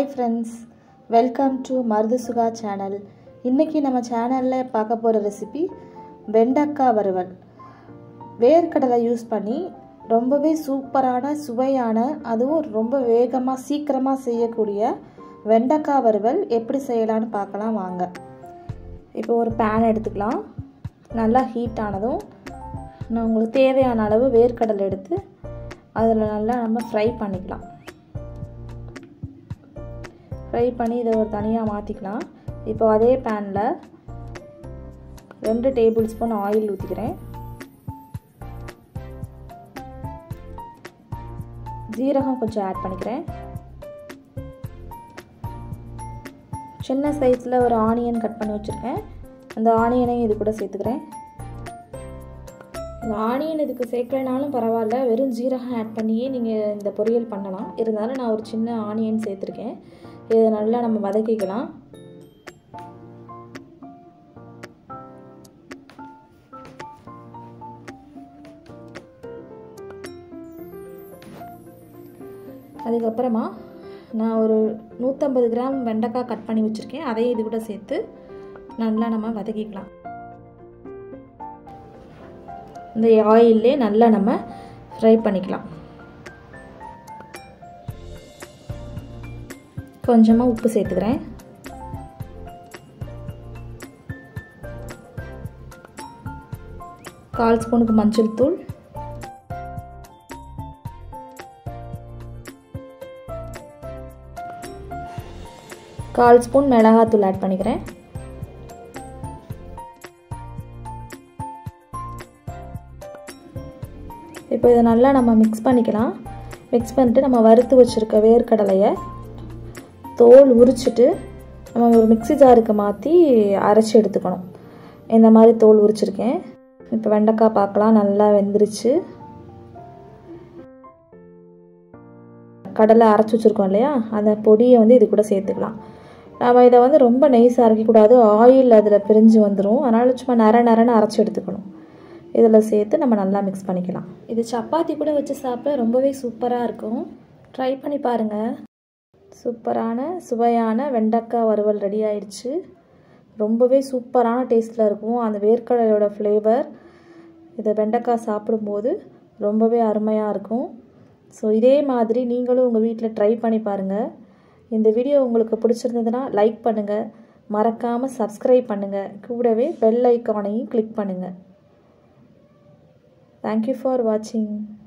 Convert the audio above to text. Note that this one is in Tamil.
hi friends welcome to Marudhu Suga channel இன்றைக்கி நம்ம சேனலில் பார்க்க போகிற ரெசிபி வெண்டைக்காய் வறுவல் வேர்க்கடலை யூஸ் பண்ணி ரொம்பவே சூப்பரான சுவையான அதுவும் ரொம்ப வேகமாக சீக்கிரமாக செய்யக்கூடிய வெண்டைக்காய் வறுவல் எப்படி செய்யலான்னு பார்க்கலாம் வாங்க இப்போ ஒரு பேன் எடுத்துக்கலாம் நல்லா ஹீட் ஆனதும் நான் உங்களுக்கு தேவையான அளவு வேர்க்கடலை எடுத்து அதில் நல்லா நம்ம ஃப்ரை பண்ணிக்கலாம் ஃப்ரை பண்ணி இதை ஒரு தனியாக மாற்றிக்கலாம் இப்போ அதே பேனில் ரெண்டு டேபிள் ஸ்பூன் ஆயில் ஊற்றிக்கிறேன் ஜீரகம் கொஞ்சம் ஆட் பண்ணிக்கிறேன் சின்ன சைஸில் ஒரு ஆனியன் கட் பண்ணி வச்சுருக்கேன் அந்த ஆனியனையும் இது கூட சேர்த்துக்கிறேன் ஆனியன் இதுக்கு சேர்க்கலனாலும் பரவாயில்ல வெறும் ஜீரகம் ஆட் பண்ணியே நீங்கள் இந்த பொரியல் பண்ணலாம் இருந்தாலும் நான் ஒரு சின்ன ஆனியன் சேர்த்துருக்கேன் இதை நல்லா நம்ம வதக்கிக்கலாம் அதுக்கப்புறமா நான் ஒரு நூற்றம்பது கிராம் வெண்டைக்காய் கட் பண்ணி வச்சுருக்கேன் அதையும் இது கூட சேர்த்து நல்லா நம்ம வதக்கிக்கலாம் இந்த ஆயிலே நல்லா நம்ம ஃப்ரை பண்ணிக்கலாம் கொஞ்சமாக உப்பு சேர்த்துக்கிறேன் கால் ஸ்பூனுக்கு மஞ்சள் தூள் கால் ஸ்பூன் மிளகாத்தூள் ஆட் பண்ணிக்கிறேன் இப்போ இதை நல்லா நம்ம மிக்ஸ் பண்ணிக்கலாம் மிக்ஸ் பண்ணிட்டு நம்ம வறுத்து வச்சுருக்க வேர்க்கடலையை தோல் உரிச்சிட்டு நம்ம ஒரு மிக்சி ஜாருக்கு மாற்றி அரைச்சி எடுத்துக்கணும் இந்த மாதிரி தோல் உரிச்சிருக்கேன் இப்போ வெண்டைக்காய் பார்க்கலாம் நல்லா வெந்துருச்சு கடலை அரைச்சி வச்சுருக்கோம் இல்லையா அந்த பொடியை வந்து இது கூட சேர்த்துக்கலாம் நம்ம இதை வந்து ரொம்ப நெய்ஸாக அரைக்கக்கூடாது ஆயில் அதில் பிரிஞ்சு வந்துடும் அதனால் சும்மா நர நரன்னு அரைச்சி எடுத்துக்கணும் இதில் சேர்த்து நம்ம நல்லா மிக்ஸ் பண்ணிக்கலாம் இது சப்பாத்தி கூட வச்சு சாப்பிட ரொம்பவே சூப்பராக இருக்கும் ட்ரை பண்ணி பாருங்கள் சூப்பரான சுவையான வெண்டைக்காய் வறுவல் ரெடி ஆயிடுச்சு ரொம்பவே சூப்பரான டேஸ்ட்டில் இருக்கும் அந்த வேர்க்கடலையோட ஃப்ளேவர் இதை வெண்டைக்காய் சாப்பிடும்போது ரொம்பவே அருமையாக இருக்கும் ஸோ இதே மாதிரி நீங்களும் உங்கள் வீட்டில் ட்ரை பண்ணி பாருங்கள் இந்த வீடியோ உங்களுக்கு பிடிச்சிருந்ததுன்னா லைக் பண்ணுங்கள் மறக்காமல் சப்ஸ்கிரைப் பண்ணுங்கள் கூடவே பெல் ஐக்கானையும் கிளிக் பண்ணுங்கள் தேங்க்யூ ஃபார் வாட்சிங்